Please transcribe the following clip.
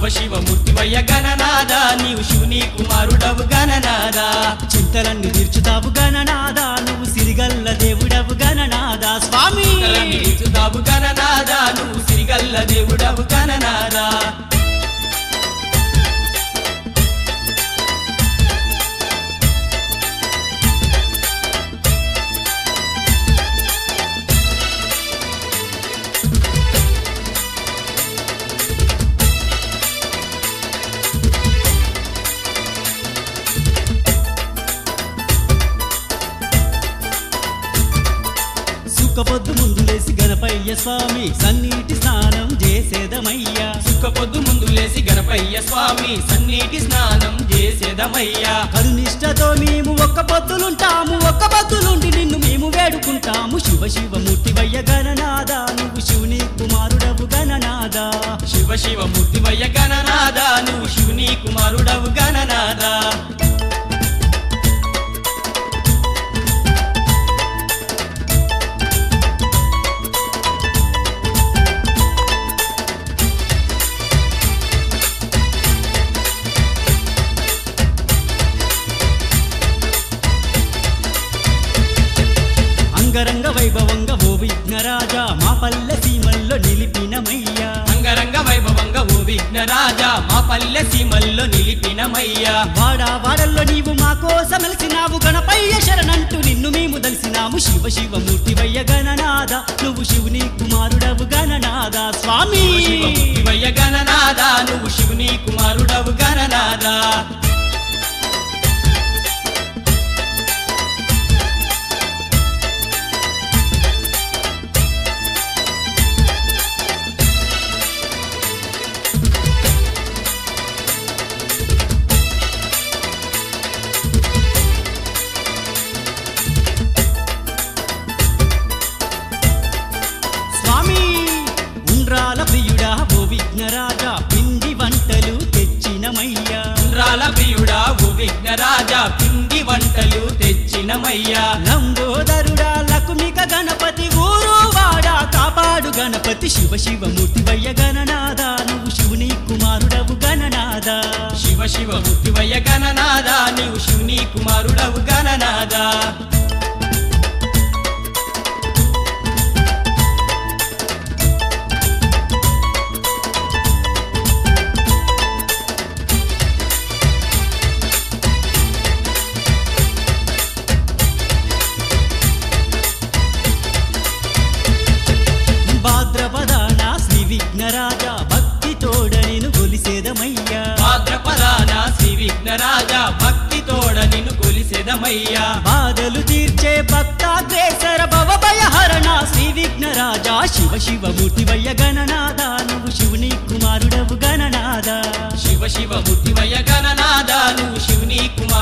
శివ శివ మూర్తివయ్య గణనాద నీవు శివుని కుమారుడవు గణనాద చింతలన్నీ తీర్చుతావు గణనాద నువ్వు సిరిగల్ల దేవుడవు గణనాద స్వామి నీచుతావు గణనాద నువ్వు సిరిగల్ల దేవుడవు గణనాద సుఖపొద్దు ముందు లేసి గణపయ్య స్వామి సన్నీటి స్నానం చేసేదమయ్యా సుఖ పొద్దు ముందు లేసి గణపయ్య స్వామి సన్నీటి స్నానం చేసేదమయ్యా కరునిష్టతో మేము ఒక్క పొద్దులుంటాము ఒక్క పొద్దులుండి నిన్ను మేము వేడుకుంటాము శివ శివ మూర్తివయ్య గణనాద నువ్వు శివుని కుమారుడవు గణనాద శివ శివ మూర్తివయ్య గణనాద నువ్వు శివుని కుమారుడవు గణనాద అంగరంగ వైభవంగా ఓ విఘ్నరాజా మా పల్లె సీమల్లో నిలిపినమయ్యా అంగరంగ వైభవంగా ఓ విఘ్నరాజా మా పల్లె సీమల్లో నిలిపినమయ్యా వాడా వాడల్లో నీవు మా కోసం వెలిసినావు గణపయ్య శరణంటూ నిన్ను మేము దలిసినాము శివ శివ మూర్తివయ్య గణనాద నువ్వు శివుని కుమారుడవు గణనాద స్వామి శివ మూర్తివయ్య గణనాద నువ్వు శివుని కుమారుడవు గణనాద స్వామి ఉండ్రాల ప్రియుడా ఓ విఘ్నరాజా పిండి వంటలు తెచ్చినమయ్యా ఉండ్రాల ప్రియుడా ఓ విఘ్నరాజా పిండి వంటలు తెచ్చినమయ్యా లంబోదరుడా లకుమిక గణపతి ఊరు వాడా కాపాడు గణపతి శివ శివ మూర్తివయ్య గణనాద నువ్వు శివుని కుమారుడవు గణనాద శివ శివ మూర్తివయ్య గణనాద నీవు శివుని కుమారుడవు గణనాద భాద్రపదాన శ్రీ విఘ్నరాజ భక్తి తోడ నేను గొలిసేదమయ్యా భాద్రపదాన శ్రీ విఘ్నరాజా భక్తి తోడ నిన్ను కొలిసెదమయ్యా బాధలు తీర్చే భక్తాగ్రేసర భవభయహరణ శ్రీ విఘ్నరాజ శివ శివ మూర్తివయ్య గణనాద నువ్వు శివుని కుమారుడవు గణనాద శివ శివ మూర్తివయ్య గణనాద నువ్వు శివుని కుమారుడవు